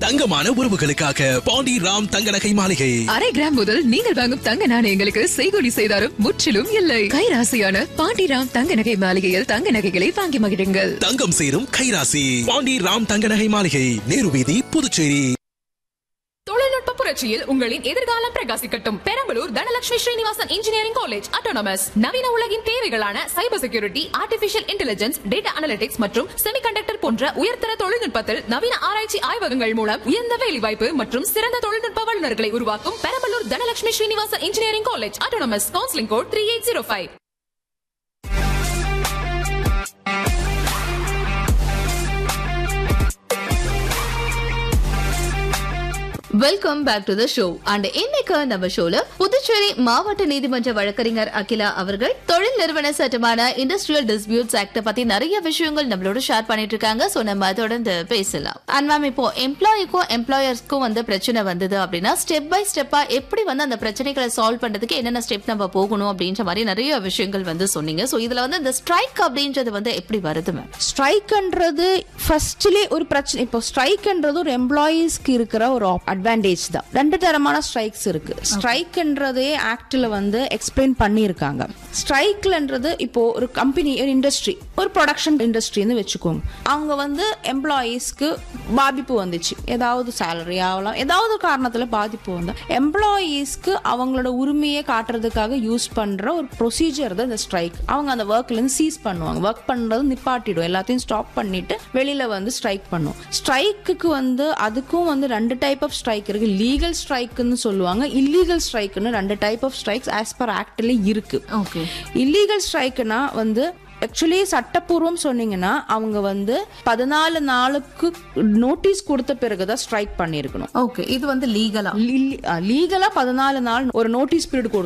தங்கமான உறவுகளுக்காக பாண்டி ராம் தங்க நகை மாளிகை அரை கிராம் முதல் நீங்கள் வாங்கும் தங்க நாணயங்களுக்கு செய்கூலி செய்தாரும் முற்றிலும் இல்லை கைராசியான பாண்டிராம் தங்க நகை மாளிகையில் தங்க நகைகளை வாங்கி மகிழுங்கள் தங்கம் சேரும் கைராசி பாண்டி ராம் தங்க நகை மாளிகை நேரு வீதி புதுச்சேரி தொழில்நுட்ப புரட்சியில் உங்களின் எதிர்காலம் பிரகாசிக்கட்டும் Perambalur Dhanalakshmi Srinivasan engineering college autonomous நவீன உலகின் தேவைகளான cyber security artificial intelligence data analytics மற்றும் செமிகண்டக்டர் போன்ற உயர்தர தொழில்நுட்பத்தில் நவீன ஆராய்ச்சி ஆய்வகங்கள் மூலம் உயர்ந்த வேலைவாய்ப்பு மற்றும் சிறந்த தொழில்நுட்ப வல்லுநர்களை உருவாக்கும் Perambalur Dhanalakshmi Srinivasan engineering college autonomous counselling code three eight zero five welcome back to the show and இன்னைக்கு நம்ம ஷோல புதுச்சேரி மாவட்ட நீதிமன்ற வழக்கறிஞர் அகிலா அவர்கள் தொழில் நிறுவன சட்டமான இண்டஸ்ட்ரியல் டிஸ்பியூட்ஸ் ஆக்ட பத்தி நிறைய விஷயங்கள் நம்மளோட ஷேர் பண்ணிட்டு இருக்காங்க சோ நம்ம தொடர்ந்து பேசலாம் அண்ட் மேம் இப்போ எம்ப்ளாயிக்கும் எம்ப்ளாயர்ஸ்க்கும் வந்து பிரச்சனை வந்தது அப்படின்னா ஸ்டெப் பை ஸ்டெப்பா எப்படி வந்து அந்த பிரச்சனைகளை சால்வ் பண்றதுக்கு என்னென்ன ஸ்டெப் நம்ம போகணும் அப்படின்ற மாதிரி நிறைய விஷயங்கள் வந்து சொன்னீங்க சோ இதுல வந்து இந்த ஸ்ட்ரைக் அப்படின்றது வந்து எப்படி வருது மேம் ஸ்ட்ரைக்ன்றது ஃபர்ஸ்ட்லேயே ஒரு பிரச்சனை இப்போ ஸ்ட்ரைக்ன்றது ஒரு எம்ப்ளாயீஸ்க்கு இருக்கிற ஒரு அட்வான்டேஜ் தான் ரெண்டு தரமான ஸ்ட்ரைக்ஸ் இருக்கு ஸ்ட்ரைக்ன்றதே ஆக்டில் வந்து எக்ஸ்பிளைன் பண்ணியிருக்காங்க ஸ்ட்ரைக்லன்றது இப்போ ஒரு கம்பெனி ஒரு இண்டஸ்ட்ரி ஒரு ப்ரொடக்ஷன் இண்டஸ்ட்ரின்னு வச்சுக்கோங்க அவங்க வந்து எம்ப்ளாயீஸ்க்கு பாதிப்பு வந்துச்சு ஏதாவது சேலரி ஆகலாம் ஏதாவது காரணத்தில் பாதிப்பு வந்தா எம்ப்ளாயீஸ்க்கு அவங்களோட உரிமையை காட்டுறதுக்காக யூஸ் பண்ற ஒரு ப்ரொசீஜர் தான் இந்த ஸ்ட்ரைக் அவங்க அந்த ஒர்க்ல இருந்து சீஸ் பண்ணுவாங்க ஒர்க் பண்றது நிப்பாட்டிடும் எல்லாத்தையும் ஸ்டாப் பண்ணிட்டு வெளியில வந்து ஸ்ட்ரைக் பண்ணும் ஸ்ட்ரைக்குக்கு வந்து அதுக்கும் வந்து ரெண்டு டைப் ஆஃப் ஸ்ட்ரைக் இருக்கு லீகல் ஸ்ட்ரைக்குன்னு சொல்லுவாங்க இல்லீகல் ஸ்ட்ரைக்குன்னு ரெண்டு type of strikes as per ஆக்ட்ல இருக்கு ஓகே இல்லீகல் ஸ்ட்ரைக்குனா வந்து ஆக்சுவலி சட்டப்பூர்வம் சொன்னீங்கன்னா அவங்க வந்து பதினாலு நாளுக்கு நோட்டீஸ் கொடுத்த பிறகுதான் ஸ்ட்ரைக் பண்ணியிருக்கணும் ஓகே இது வந்து லீகலா லீகலா பதினாலு நாள் ஒரு நோட்டீஸ் பீரியட்